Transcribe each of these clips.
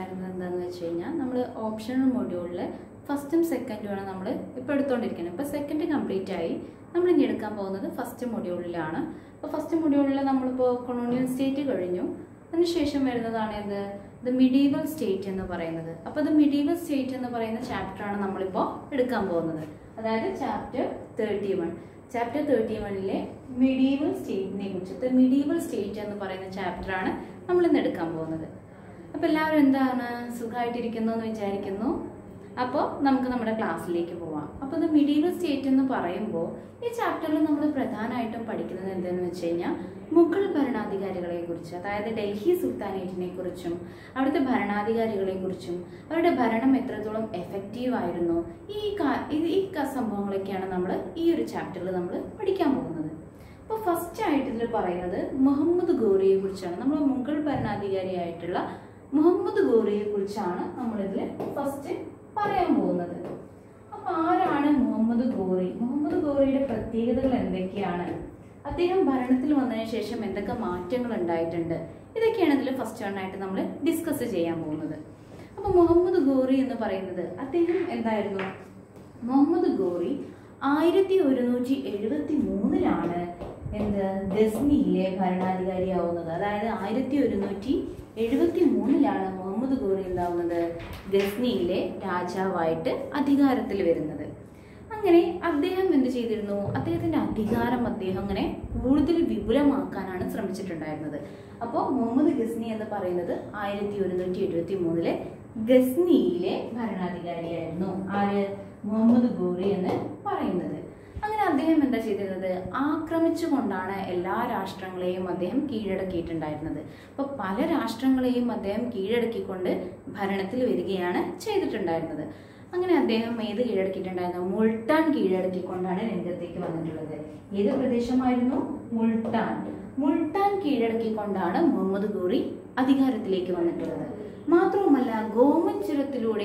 പറഞ്ഞിട്ടുണ്ടായിരുന്നത് എന്താണെന്ന് വെച്ച് കഴിഞ്ഞാൽ നമ്മൾ ഓപ്ഷണൽ മൊഡ്യൂളിൽ ഫസ്റ്റും സെക്കൻഡുമാണ് നമ്മൾ ഇപ്പോൾ എടുത്തുകൊണ്ടിരിക്കുന്നത് ഇപ്പോൾ സെക്കൻഡ് കംപ്ലീറ്റ് ആയി നമ്മൾ ഇനി എടുക്കാൻ പോകുന്നത് ഫസ്റ്റ് മൊഡ്യൂളിലാണ് അപ്പോൾ ഫസ്റ്റ് മൊഡ്യൂളിൽ നമ്മളിപ്പോൾ കൊളോണിയൽ സ്റ്റേറ്റ് കഴിഞ്ഞു അതിനുശേഷം വരുന്നതാണ് എന്ത് ദ മിഡീവൽ സ്റ്റേറ്റ് എന്ന് പറയുന്നത് അപ്പോൾ ദ മിഡീവൽ സ്റ്റേറ്റ് എന്ന് പറയുന്ന ചാപ്റ്ററാണ് നമ്മളിപ്പോൾ എടുക്കാൻ പോകുന്നത് അതായത് chapter thirty one chapter thirty വണ്ണിലെ മിഡീവൽ സ്റ്റേറ്റിനെ കുറിച്ച് ദ മിഡീവൽ സ്റ്റേറ്റ് എന്ന് പറയുന്ന ചാപ്റ്ററാണ് നമ്മൾ ഇന്ന് എടുക്കാൻ പോകുന്നത് അപ്പോൾ എല്ലാവരും എന്താണ് സുഖമായിട്ടിരിക്കുന്നു എന്ന് വിചാരിക്കുന്നു അപ്പോൾ നമുക്ക് നമ്മുടെ ക്ലാസ്സിലേക്ക് പോവാം അപ്പോൾ ഇത് മിഡീവൽ സ്റ്റേറ്റ് എന്ന് പറയുമ്പോൾ ഈ ചാപ്റ്ററിൽ നമ്മൾ പ്രധാനമായിട്ടും പഠിക്കുന്നത് എന്താണെന്ന് വെച്ച് കഴിഞ്ഞാൽ മുഗൾ ഭരണാധികാരികളെ കുറിച്ച് അതായത് ഡൽഹി സുൽത്താനേറ്റിനെ കുറിച്ചും അവിടുത്തെ ഭരണാധികാരികളെ കുറിച്ചും അവരുടെ ഭരണം എത്രത്തോളം എഫക്റ്റീവ് ആയിരുന്നു ഈ കാ- ഇത് ഈ ക- സംഭവങ്ങളൊക്കെയാണ് നമ്മൾ ഈ ഒരു ചാപ്റ്ററിൽ നമ്മൾ പഠിക്കാൻ പോകുന്നത് അപ്പോൾ ഫസ്റ്റ് ആയിട്ട് ഇതിൽ പറയുന്നത് മുഹമ്മദ് ഗോറിയെ കുറിച്ചാണ് നമ്മൾ മുഗൾ ഭരണാധികാരിയായിട്ടുള്ള മുഹമ്മദ് ഗോറിയെ കുറിച്ചാണ് നമ്മളിതിൽ ഫസ്റ്റ് പറയാൻ പോകുന്നത് അപ്പൊ ആരാണ് മുഹമ്മദ് ഗോറി മുഹമ്മദ് ഗോറിയുടെ പ്രത്യേകതകൾ എന്തൊക്കെയാണ് അദ്ദേഹം ഭരണത്തിൽ വന്നതിന് ശേഷം എന്തൊക്കെ മാറ്റങ്ങൾ ഉണ്ടായിട്ടുണ്ട് ഇതൊക്കെയാണ് ഇതിൽ ഫസ്റ്റ് ആയിട്ട് നമ്മൾ ഡിസ്കസ് ചെയ്യാൻ പോകുന്നത് അപ്പൊ മുഹമ്മദ് ഗോറി എന്ന് പറയുന്നത് അദ്ദേഹം എന്തായിരുന്നു മുഹമ്മദ് ഗോറി ആയിരത്തി ഒരുന്നൂറ്റി എഴുപത്തി മൂന്നിലാണ് എന്ത് ഗസ്നിയിലെ ഭരണാധികാരിയാവുന്നത് അതായത് ആയിരത്തി ഒരുന്നൂറ്റി എഴുപത്തി മൂന്നിലാണ് മുഹമ്മദ് ഗോറി എന്താവുന്നത് ഗസ്നിയിലെ രാജാവായിട്ട് അധികാരത്തിൽ വരുന്നത് അങ്ങനെ അദ്ദേഹം എന്ത് ചെയ്തിരുന്നു അദ്ദേഹത്തിന്റെ അധികാരം അദ്ദേഹം അങ്ങനെ കൂടുതൽ വിപുലമാക്കാനാണ് ശ്രമിച്ചിട്ടുണ്ടായിരുന്നത് അപ്പോൾ മുഹമ്മദ് ഗസ്നി എന്ന് പറയുന്നത് ആയിരത്തി ഒരുന്നൂറ്റി എഴുപത്തി മൂന്നിലെ ഗസ്നിയിലെ ഭരണാധികാരിയായിരുന്നു ആര് മുഹമ്മദ് ഗോറി എന്ന് പറയുന്നത് അങ്ങനെ അദ്ദേഹം എന്താ ചെയ്തിരുന്നത് ആക്രമിച്ചുകൊണ്ടാണ് എല്ലാ രാഷ്ട്രങ്ങളെയും അദ്ദേഹം കീഴടക്കിയിട്ടുണ്ടായിരുന്നത് അപ്പോൾ പല രാഷ്ട്രങ്ങളെയും അദ്ദേഹം കീഴടക്കിക്കൊണ്ട് ഭരണത്തിൽ വരികയാണ് ചെയ്തിട്ടുണ്ടായിരുന്നത് അങ്ങനെ അദ്ദേഹം ഏത് കീഴടക്കിയിട്ടുണ്ടായിരുന്നു മുൾട്ടാൻ കീഴടക്കിക്കൊണ്ടാണ് രംഗത്തേക്ക് വന്നിട്ടുള്ളത് ഏത് പ്രദേശമായിരുന്നു മുൾട്ടാൻ മുൾട്ടാൻ കീഴടക്കിക്കൊണ്ടാണ് മുഹമ്മദ് ഗോറി അധികാരത്തിലേക്ക് വന്നിട്ടുള്ളത് മാത്രവുമല്ല ഗോമൻ ചുരത്തിലൂടെ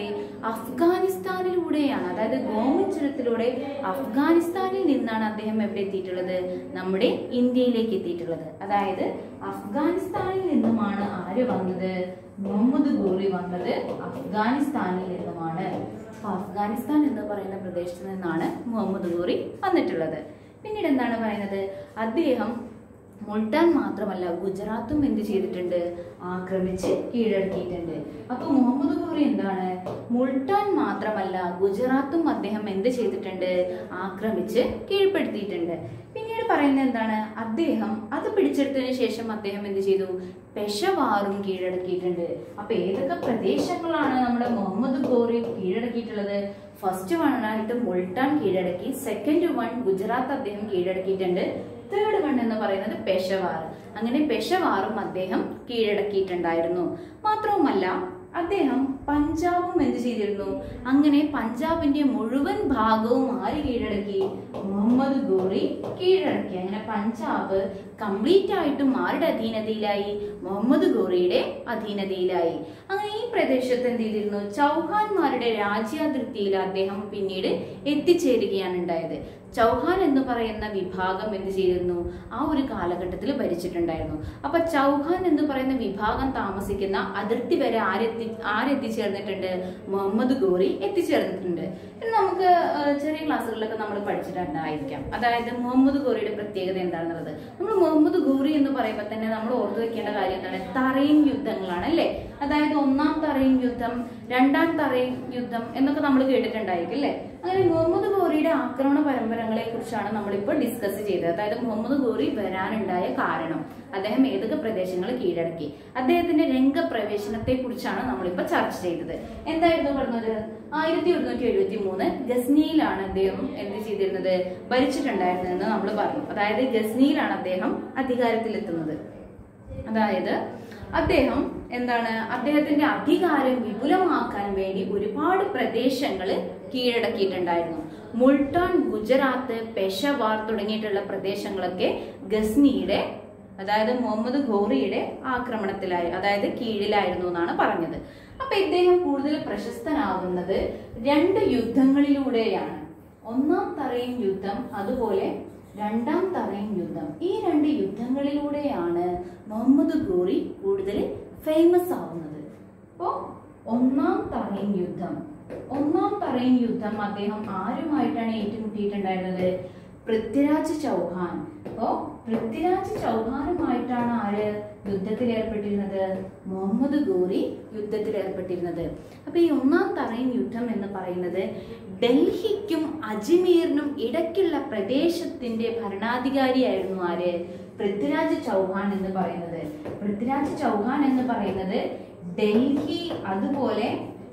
അഫ്ഗാനിസ്ഥാനിലൂടെയാണ് അതായത് ഗോമൻ ചുരത്തിലൂടെ അഫ്ഗാനിസ്ഥാനിൽ നിന്നാണ് അദ്ദേഹം എവിടെ എത്തിയിട്ടുള്ളത് നമ്മുടെ ഇന്ത്യയിലേക്ക് എത്തിയിട്ടുള്ളത് അതായത് അഫ്ഗാനിസ്ഥാനിൽ നിന്നുമാണ് ആര് വന്നത് മുഹമ്മദ് ഗോറി വന്നത് അഫ്ഗാനിസ്ഥാനിൽ നിന്നുമാണ് അപ്പൊ അഫ്ഗാനിസ്ഥാൻ എന്ന് പറയുന്ന പ്രദേശത്ത് നിന്നാണ് മുഹമ്മദ് ഗോറി വന്നിട്ടുള്ളത് പിന്നീട് എന്താണ് പറയുന്നത് അദ്ദേഹം മുൾട്ടാൻ മാത്രമല്ല ഗുജറാത്തും എന്ത് ചെയ്തിട്ടുണ്ട് ആക്രമിച്ച് കീഴടക്കിയിട്ടുണ്ട് അപ്പൊ മുഹമ്മദ് ഗോറി എന്താണ് മുൾട്ടാൻ മാത്രമല്ല ഗുജറാത്തും അദ്ദേഹം എന്ത് ചെയ്തിട്ടുണ്ട് ആക്രമിച്ച് കീഴ്പ്പെടുത്തിയിട്ടുണ്ട് പിന്നീട് പറയുന്നത് എന്താണ് അദ്ദേഹം അത് പിടിച്ചെടുത്തതിന് ശേഷം അദ്ദേഹം എന്ത് ചെയ്തു പെഷവാറും കീഴടക്കിയിട്ടുണ്ട് അപ്പൊ ഏതൊക്കെ പ്രദേശങ്ങളാണ് നമ്മുടെ മുഹമ്മദ് ഗോറി കീഴടക്കിയിട്ടുള്ളത് ഫസ്റ്റ് വൺ ആയിട്ട് മുൾട്ടാൻ കീഴടക്കി സെക്കൻഡ് വൺ ഗുജറാത്ത് അദ്ദേഹം കീഴടക്കിയിട്ടുണ്ട് തേർഡ് വൺ എന്ന് പറയുന്നത് പെഷവാർ അങ്ങനെ പെഷവാറും അദ്ദേഹം കീഴടക്കിയിട്ടുണ്ടായിരുന്നു മാത്രവുമല്ല അദ്ദേഹം പഞ്ചാബും എന്ത് ചെയ്തിരുന്നു അങ്ങനെ പഞ്ചാബിന്റെ മുഴുവൻ ഭാഗവും ആര് കീഴടക്കി മുഹമ്മദ് ഗോറി കീഴടക്കി അങ്ങനെ പഞ്ചാബ് കംപ്ലീറ്റ് ആയിട്ടും ആരുടെ അധീനതയിലായി മുഹമ്മദ് ഗോറിയുടെ അധീനതയിലായി അങ്ങനെ ഈ പ്രദേശത്ത് എന്ത് ചെയ്തിരുന്നു ചൗഹാന്മാരുടെ രാജ്യാതിർത്തിയിൽ അദ്ദേഹം പിന്നീട് എത്തിച്ചേരുകയാണ് ഉണ്ടായത് ചൗഹാൻ എന്ന് പറയുന്ന വിഭാഗം എന്ത് ചെയ്തിരുന്നു ആ ഒരു കാലഘട്ടത്തിൽ ഭരിച്ചിട്ടുണ്ടായിരുന്നു അപ്പൊ ചൗഹാൻ എന്ന് പറയുന്ന വിഭാഗം താമസിക്കുന്ന അതിർത്തി വരെ ആരെത്തി ആരെത്തിച്ചേർന്നിട്ടുണ്ട് മുഹമ്മദ് ഗോറി എത്തിച്ചേർന്നിട്ടുണ്ട് ഇത് നമുക്ക് ആ, ചെറിയ ക്ലാസ്സുകളിലൊക്കെ നമ്മൾ പഠിച്ചിട്ടുണ്ടായിരിക്കാം അതായത് മുഹമ്മദ് ഗോറിയുടെ പ്രത്യേകത എന്താണെന്നുള്ളത് നമ്മൾ മുഹമ്മദ് ഗോറി എന്ന് പറയുമ്പോൾ തന്നെ നമ്മൾ ഓർത്തു വെക്കേണ്ട കാര്യം എന്താണ് തറയും യുദ്ധങ്ങളാണ് അല്ലേ അതായത് ഒന്നാം തറയും യുദ്ധം രണ്ടാം തറയും യുദ്ധം എന്നൊക്കെ നമ്മൾ കേട്ടിട്ടുണ്ടായിരിക്കും അല്ലേ അങ്ങനെ മുഹമ്മദ് ഗോറിയുടെ ആക്രമണ പരമ്പരകളെ കുറിച്ചാണ് നമ്മളിപ്പോൾ ഡിസ്കസ് ചെയ്തത് അതായത് മുഹമ്മദ് ഗോറി വരാനുണ്ടായ കാരണം അദ്ദേഹം ഏതൊക്കെ പ്രദേശങ്ങൾ കീഴടക്കി അദ്ദേഹത്തിന്റെ രംഗപ്രവേശനത്തെ കുറിച്ചാണ് നമ്മളിപ്പോൾ ചർച്ച ചെയ്തത് എന്തായിരുന്നു പറഞ്ഞത് ആയിരത്തി ഒരുന്നൂറ്റി എഴുപത്തി മൂന്ന് ഗസ്നിയിലാണ് അദ്ദേഹം എന്ത് ചെയ്തിരുന്നത് ഭരിച്ചിട്ടുണ്ടായിരുന്നതെന്ന് നമ്മൾ പറഞ്ഞു അതായത് ഗസ്നിയിലാണ് അദ്ദേഹം അധികാരത്തിലെത്തുന്നത് അതായത് അദ്ദേഹം എന്താണ് അദ്ദേഹത്തിന്റെ അധികാരം വിപുലമാക്കാൻ വേണ്ടി ഒരുപാട് പ്രദേശങ്ങൾ കീഴടക്കിയിട്ടുണ്ടായിരുന്നു മുൾട്ടാൻ ഗുജറാത്ത് പെഷവാർ തുടങ്ങിയിട്ടുള്ള പ്രദേശങ്ങളൊക്കെ ഗസ്നിയുടെ അതായത് മുഹമ്മദ് ഘോറിയുടെ ആക്രമണത്തിലായി അതായത് കീഴിലായിരുന്നു എന്നാണ് പറഞ്ഞത് അപ്പൊ ഇദ്ദേഹം കൂടുതൽ പ്രശസ്തനാവുന്നത് രണ്ട് യുദ്ധങ്ങളിലൂടെയാണ് ഒന്നാം തറയും യുദ്ധം അതുപോലെ രണ്ടാം തറയും യുദ്ധം ഈ രണ്ട് യുദ്ധങ്ങളിലൂടെയാണ് മുഹമ്മദ് ഗോറി കൂടുതൽ ഫേമസ് ആവുന്നത് അപ്പോ ഒന്നാം തറൈൻ യുദ്ധം ഒന്നാം തറൈൻ യുദ്ധം അദ്ദേഹം ആരുമായിട്ടാണ് ഏറ്റുമുട്ടിയിട്ടുണ്ടായിരുന്നത് പൃഥ്വിരാജ് ചൗഹാൻ അപ്പോ പൃഥ്വിരാജ് ചൗഹാനുമായിട്ടാണ് ആര് യുദ്ധത്തിൽ ഏർപ്പെട്ടിരുന്നത് മുഹമ്മദ് ഗോറി യുദ്ധത്തിൽ ഏർപ്പെട്ടിരുന്നത് അപ്പൊ ഈ ഒന്നാം തറൈൻ യുദ്ധം എന്ന് പറയുന്നത് ഡൽഹിക്കും അജ്മീറിനും ഇടയ്ക്കുള്ള പ്രദേശത്തിന്റെ ഭരണാധികാരിയായിരുന്നു ആര് പൃഥ്വിരാജ് ചൗഹാൻ എന്ന് പറയുന്നത് പൃഥ്വിരാജ് ചൗഹാൻ എന്ന് പറയുന്നത് ഡൽഹി അതുപോലെ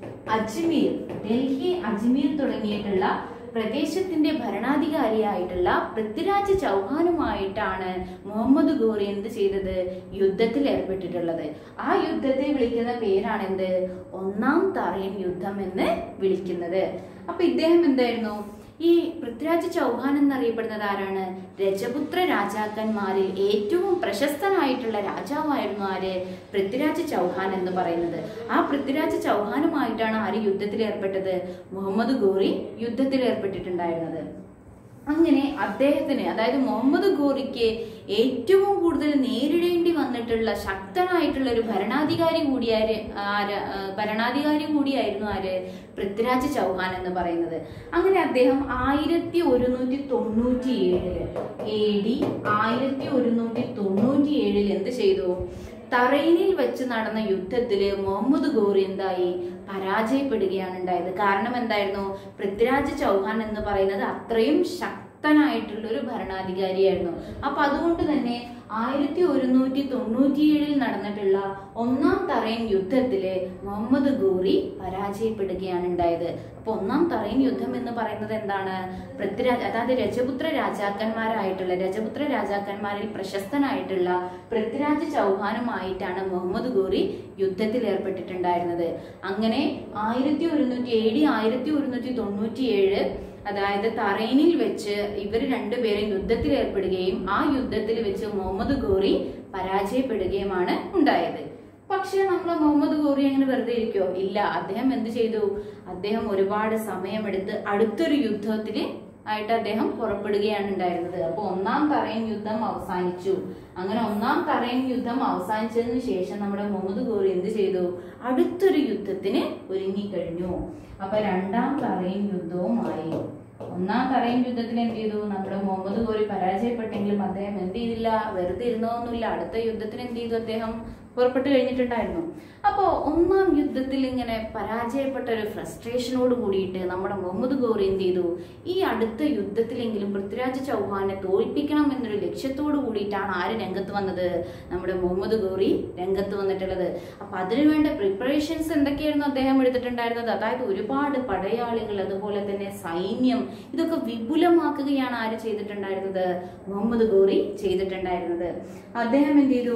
അജ്മീർ ഡൽഹി അജ്മീർ തുടങ്ങിയിട്ടുള്ള പ്രദേശത്തിന്റെ ഭരണാധികാരിയായിട്ടുള്ള പൃഥ്വിരാജ് ചൗഹാനുമായിട്ടാണ് മുഹമ്മദ് ഗോറി എന്ത് ചെയ്തത് യുദ്ധത്തിൽ ഏർപ്പെട്ടിട്ടുള്ളത് ആ യുദ്ധത്തെ വിളിക്കുന്ന പേരാണ് എന്ത് ഒന്നാം തറയൻ യുദ്ധം എന്ന് വിളിക്കുന്നത് അപ്പൊ ഇദ്ദേഹം എന്തായിരുന്നു ഈ പൃഥ്വിരാജ് ചൗഹാൻ എന്നറിയപ്പെടുന്നത് ആരാണ് രജപുത്ര രാജാക്കന്മാരിൽ ഏറ്റവും പ്രശസ്തനായിട്ടുള്ള രാജാവായിരുന്നു ആര് പൃഥ്വിരാജ് ചൗഹാൻ എന്ന് പറയുന്നത് ആ പൃഥ്വിരാജ് ചൗഹാനുമായിട്ടാണ് ആര് യുദ്ധത്തിൽ ഏർപ്പെട്ടത് മുഹമ്മദ് ഗോറി യുദ്ധത്തിൽ ഏർപ്പെട്ടിട്ടുണ്ടായിരുന്നത് അങ്ങനെ അദ്ദേഹത്തിന് അതായത് മുഹമ്മദ് ഗോറിക്ക് ഏറ്റവും കൂടുതൽ നേരിടേണ്ടി വന്നിട്ടുള്ള ശക്തനായിട്ടുള്ള ഒരു ഭരണാധികാരി കൂടിയാര് ആര് ആ, ഭരണാധികാരി കൂടിയായിരുന്നു ആര് പൃഥ്വിരാജ് ചൗഹാൻ എന്ന് പറയുന്നത് അങ്ങനെ അദ്ദേഹം ആയിരത്തി ഒരുന്നൂറ്റി തൊണ്ണൂറ്റി ഏഴില് എ ഡി ആയിരത്തി ഒരുന്നൂറ്റി തൊണ്ണൂറ്റി ഏഴിൽ എന്ത് ചെയ്തു തറൈനിൽ വെച്ച് നടന്ന യുദ്ധത്തില് മുഹമ്മദ് ഗോറി എന്തായി പരാജയപ്പെടുകയാണ് ഉണ്ടായത് കാരണം എന്തായിരുന്നു പൃഥ്വിരാജ് ചൗഹാൻ എന്ന് പറയുന്നത് അത്രയും ശക്തനായിട്ടുള്ള ഒരു ഭരണാധികാരിയായിരുന്നു അപ്പൊ അതുകൊണ്ട് തന്നെ ആയിരത്തി ഒരുന്നൂറ്റി തൊണ്ണൂറ്റിയേഴിൽ നടന്നിട്ടുള്ള ഒന്നാം തറൈൻ യുദ്ധത്തില് മുഹമ്മദ് ഗോറി പരാജയപ്പെടുകയാണ് ഉണ്ടായത് അപ്പൊ ഒന്നാം തറൈൻ യുദ്ധം എന്ന് പറയുന്നത് എന്താണ് പൃഥ്വിരാജ് അതായത് രജപുത്ര രാജാക്കന്മാരായിട്ടുള്ള രജപുത്ര രാജാക്കന്മാരിൽ പ്രശസ്തനായിട്ടുള്ള പൃഥ്വിരാജ് ചൗഹാനുമായിട്ടാണ് മുഹമ്മദ് ഗോറി യുദ്ധത്തിൽ ഏർപ്പെട്ടിട്ടുണ്ടായിരുന്നത് അങ്ങനെ ആയിരത്തി ഒരുന്നൂറ്റി ഏഴ് ആയിരത്തി ഒരുന്നൂറ്റി തൊണ്ണൂറ്റി ഏഴ് അതായത് തറൈനിൽ വെച്ച് ഇവർ രണ്ടുപേരും യുദ്ധത്തിൽ ഏർപ്പെടുകയും ആ യുദ്ധത്തിൽ വെച്ച് മുഹമ്മദ് ഗോറി പരാജയപ്പെടുകയുമാണ് ഉണ്ടായത് പക്ഷെ നമ്മൾ മുഹമ്മദ് ഗോറി അങ്ങനെ വെറുതെ ഇരിക്കോ ഇല്ല അദ്ദേഹം എന്ത് ചെയ്തു അദ്ദേഹം ഒരുപാട് സമയമെടുത്ത് അടുത്തൊരു യുദ്ധത്തിന് ആയിട്ട് അദ്ദേഹം പുറപ്പെടുകയാണ് ഉണ്ടായിരുന്നത് അപ്പൊ ഒന്നാം തറയൻ യുദ്ധം അവസാനിച്ചു അങ്ങനെ ഒന്നാം തറയൻ യുദ്ധം അവസാനിച്ചതിന് ശേഷം നമ്മുടെ മുഹമ്മദ് ഗോറി എന്ത് ചെയ്തു അടുത്തൊരു യുദ്ധത്തിന് ഒരുങ്ങിക്കഴിഞ്ഞു അപ്പൊ രണ്ടാം തറയൻ യുദ്ധവുമായി ഒന്നാം തറയൻ യുദ്ധത്തിൽ എന്ത് ചെയ്തു നമ്മുടെ മുഹമ്മദ് ഗോരി പരാജയപ്പെട്ടെങ്കിലും അദ്ദേഹം എന്ത് ചെയ്തില്ല വെറുതെ ഇരുന്നോന്നുമില്ല അടുത്ത യുദ്ധത്തിന് എന്ത് ചെയ്തു അദ്ദേഹം പുറപ്പെട്ടു കഴിഞ്ഞിട്ടുണ്ടായിരുന്നു അപ്പോൾ ഒന്നാം യുദ്ധത്തിൽ ഇങ്ങനെ പരാജയപ്പെട്ട ഒരു ഫ്രസ്ട്രേഷനോട് കൂടിയിട്ട് നമ്മുടെ മുഹമ്മദ് ഗോറി എന്ത് ചെയ്തു ഈ അടുത്ത യുദ്ധത്തിലെങ്കിലും പൃഥ്വിരാജ് ചൗഹാനെ തോൽപ്പിക്കണം എന്നൊരു ലക്ഷ്യത്തോട് കൂടിയിട്ടാണ് ആര് രംഗത്ത് വന്നത് നമ്മുടെ മുഹമ്മദ് ഗോറി രംഗത്ത് വന്നിട്ടുള്ളത് അപ്പൊ അതിനുവേണ്ട പ്രിപ്പറേഷൻസ് എന്തൊക്കെയായിരുന്നു അദ്ദേഹം എടുത്തിട്ടുണ്ടായിരുന്നത് അതായത് ഒരുപാട് പടയാളികൾ അതുപോലെ തന്നെ സൈന്യം ഇതൊക്കെ വിപുലമാക്കുകയാണ് ആര് ചെയ്തിട്ടുണ്ടായിരുന്നത് മുഹമ്മദ് ഗോറി ചെയ്തിട്ടുണ്ടായിരുന്നത് അദ്ദേഹം എന്ത് ചെയ്തു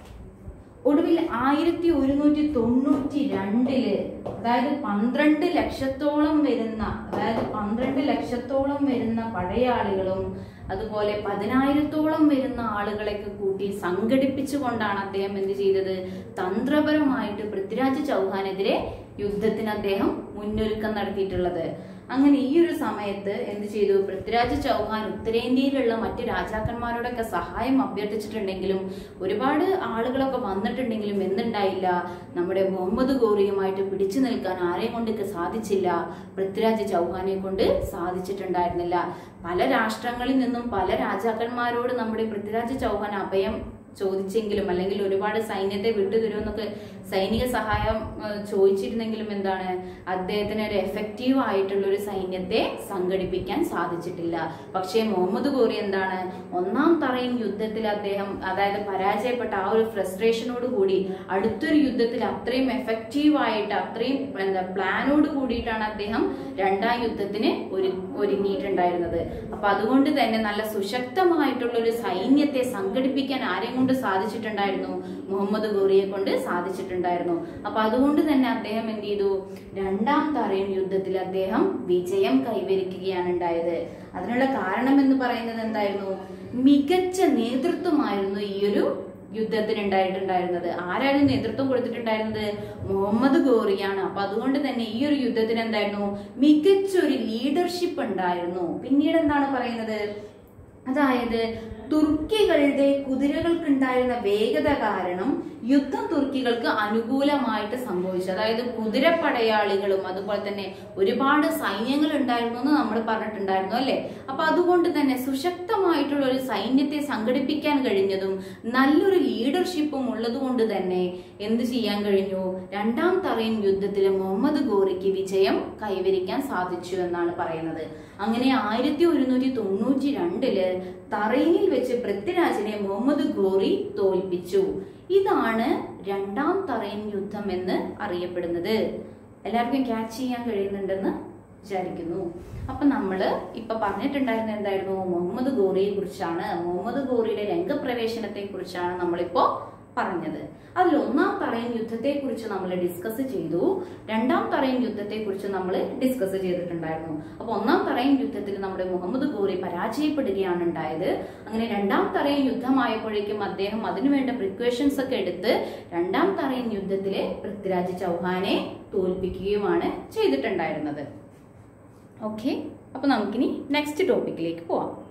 ഒടുവിൽ ആയിരത്തി ഒരുന്നൂറ്റി തൊണ്ണൂറ്റി രണ്ടില് അതായത് പന്ത്രണ്ട് ലക്ഷത്തോളം വരുന്ന അതായത് പന്ത്രണ്ട് ലക്ഷത്തോളം വരുന്ന പടയാളികളും അതുപോലെ പതിനായിരത്തോളം വരുന്ന ആളുകളെയൊക്കെ കൂട്ടി സംഘടിപ്പിച്ചുകൊണ്ടാണ് അദ്ദേഹം എന്ത് ചെയ്തത് തന്ത്രപരമായിട്ട് പൃഥ്വിരാജ് ചൗഹാനെതിരെ യുദ്ധത്തിന് അദ്ദേഹം മുന്നൊരുക്കം നടത്തിയിട്ടുള്ളത് അങ്ങനെ ഈ ഒരു സമയത്ത് എന്ത് ചെയ്തു പൃഥ്വിരാജ് ചൗഹാൻ ഉത്തരേന്ത്യയിലുള്ള മറ്റ് രാജാക്കന്മാരോടൊക്കെ സഹായം അഭ്യർത്ഥിച്ചിട്ടുണ്ടെങ്കിലും ഒരുപാട് ആളുകളൊക്കെ വന്നിട്ടുണ്ടെങ്കിലും എന്തുണ്ടായില്ല നമ്മുടെ മുഹമ്മദ് ഗോറിയുമായിട്ട് പിടിച്ചു നിൽക്കാൻ ആരെയും കൊണ്ടൊക്കെ സാധിച്ചില്ല പൃഥ്വിരാജ് ചൗഹാനെ കൊണ്ട് സാധിച്ചിട്ടുണ്ടായിരുന്നില്ല പല രാഷ്ട്രങ്ങളിൽ നിന്നും പല രാജാക്കന്മാരോട് നമ്മുടെ പൃഥ്വിരാജ് ചൗഹാൻ അഭയം ചോദിച്ചെങ്കിലും അല്ലെങ്കിൽ ഒരുപാട് സൈന്യത്തെ വിട്ടുതരുമെന്നൊക്കെ സൈനിക സഹായം ഏഹ്, ചോദിച്ചിരുന്നെങ്കിലും എന്താണ് അദ്ദേഹത്തിന് ഒരു എഫക്റ്റീവ് ആയിട്ടുള്ള ഒരു സൈന്യത്തെ സംഘടിപ്പിക്കാൻ സാധിച്ചിട്ടില്ല പക്ഷേ മുഹമ്മദ് ഗോറി എന്താണ് ഒന്നാം തറയും യുദ്ധത്തിൽ അദ്ദേഹം അതായത് പരാജയപ്പെട്ട ആ ഒരു ഫ്രസ്ട്രേഷനോട് കൂടി അടുത്തൊരു യുദ്ധത്തിൽ അത്രയും എഫക്റ്റീവ് ആയിട്ട് അത്രയും എന്താ പ്ലാനോട് കൂടിയിട്ടാണ് അദ്ദേഹം രണ്ടാം യുദ്ധത്തിന് ഒരു ഒരുങ്ങിയിട്ടുണ്ടായിരുന്നത് അപ്പൊ അതുകൊണ്ട് തന്നെ നല്ല സുശക്തമായിട്ടുള്ള ഒരു സൈന്യത്തെ സംഘടിപ്പിക്കാൻ ആരെയും കൊണ്ട് സാധിച്ചിട്ടുണ്ടായിരുന്നു മുഹമ്മദ് ഗോറിയെ കൊണ്ട് സാധിച്ചിട്ടുണ്ടായിരുന്നു അപ്പൊ അതുകൊണ്ട് തന്നെ അദ്ദേഹം എന്ത് ചെയ്തു രണ്ടാം തറയും യുദ്ധത്തിൽ അദ്ദേഹം വിജയം കൈവരിക്കുകയാണ് ഉണ്ടായത് അതിനുള്ള കാരണം എന്ന് പറയുന്നത് എന്തായിരുന്നു മികച്ച നേതൃത്വമായിരുന്നു ഈ ഒരു യുദ്ധത്തിന് ഉണ്ടായിട്ടുണ്ടായിരുന്നത് ആരാണ് നേതൃത്വം കൊടുത്തിട്ടുണ്ടായിരുന്നത് മുഹമ്മദ് ഗോറിയാണ് അപ്പൊ അതുകൊണ്ട് തന്നെ ഈ ഒരു യുദ്ധത്തിന് എന്തായിരുന്നു മികച്ച ഒരു ലീഡർഷിപ്പ് ഉണ്ടായിരുന്നു പിന്നീട് എന്താണ് പറയുന്നത് അതായത് തുർക്കികളുടെ കുതിരകൾക്കുണ്ടായിരുന്ന വേഗത കാരണം യുദ്ധം തുർക്കികൾക്ക് അനുകൂലമായിട്ട് സംഭവിച്ചു അതായത് കുതിരപ്പടയാളികളും അതുപോലെ തന്നെ ഒരുപാട് സൈന്യങ്ങൾ ഉണ്ടായിരുന്നു എന്ന് നമ്മൾ പറഞ്ഞിട്ടുണ്ടായിരുന്നു അല്ലെ അപ്പൊ അതുകൊണ്ട് തന്നെ സുശക്തമായിട്ടുള്ള ഒരു സൈന്യത്തെ സംഘടിപ്പിക്കാൻ കഴിഞ്ഞതും നല്ലൊരു ലീഡർഷിപ്പും ഉള്ളതുകൊണ്ട് തന്നെ എന്ത് ചെയ്യാൻ കഴിഞ്ഞു രണ്ടാം തറയിൻ യുദ്ധത്തിൽ മുഹമ്മദ് ഗോറിക്ക് വിജയം കൈവരിക്കാൻ സാധിച്ചു എന്നാണ് പറയുന്നത് അങ്ങനെ ആയിരത്തി ഒരുന്നൂറ്റി തൊണ്ണൂറ്റി രണ്ടില് തറയിനിൽ വെച്ച് പൃഥ്വിരാജിനെ മുഹമ്മദ് ഗോറി തോൽപ്പിച്ചു ഇതാണ് രണ്ടാം തറയിൻ യുദ്ധം എന്ന് അറിയപ്പെടുന്നത് എല്ലാവർക്കും ക്യാച്ച് ചെയ്യാൻ കഴിയുന്നുണ്ടെന്ന് വിചാരിക്കുന്നു അപ്പൊ നമ്മള് ഇപ്പൊ പറഞ്ഞിട്ടുണ്ടായിരുന്ന എന്തായിരുന്നു മുഹമ്മദ് ഗോറിയെ കുറിച്ചാണ് മുഹമ്മദ് ഗോറിയുടെ രംഗപ്രവേശനത്തെ കുറിച്ചാണ് നമ്മളിപ്പോ പറഞ്ഞത് അതിൽ ഒന്നാം തറയൻ യുദ്ധത്തെ കുറിച്ച് നമ്മൾ ഡിസ്കസ് ചെയ്തു രണ്ടാം തറയൻ യുദ്ധത്തെ കുറിച്ച് നമ്മൾ ഡിസ്കസ് ചെയ്തിട്ടുണ്ടായിരുന്നു അപ്പൊ ഒന്നാം തറയൻ യുദ്ധത്തിൽ നമ്മുടെ മുഹമ്മദ് ഗോറി പരാജയപ്പെടുകയാണ് ഉണ്ടായത് അങ്ങനെ രണ്ടാം തറയൻ യുദ്ധമായപ്പോഴേക്കും അദ്ദേഹം അതിനുവേണ്ട പ്രിക്വേഷൻസ് ഒക്കെ എടുത്ത് രണ്ടാം തറയൻ യുദ്ധത്തിലെ പൃഥ്വിരാജ് ചൗഹാനെ തോൽപ്പിക്കുകയുമാണ് ചെയ്തിട്ടുണ്ടായിരുന്നത് ഓക്കെ അപ്പൊ നമുക്കിനി നെക്സ്റ്റ് ടോപ്പിക്കിലേക്ക് പോവാം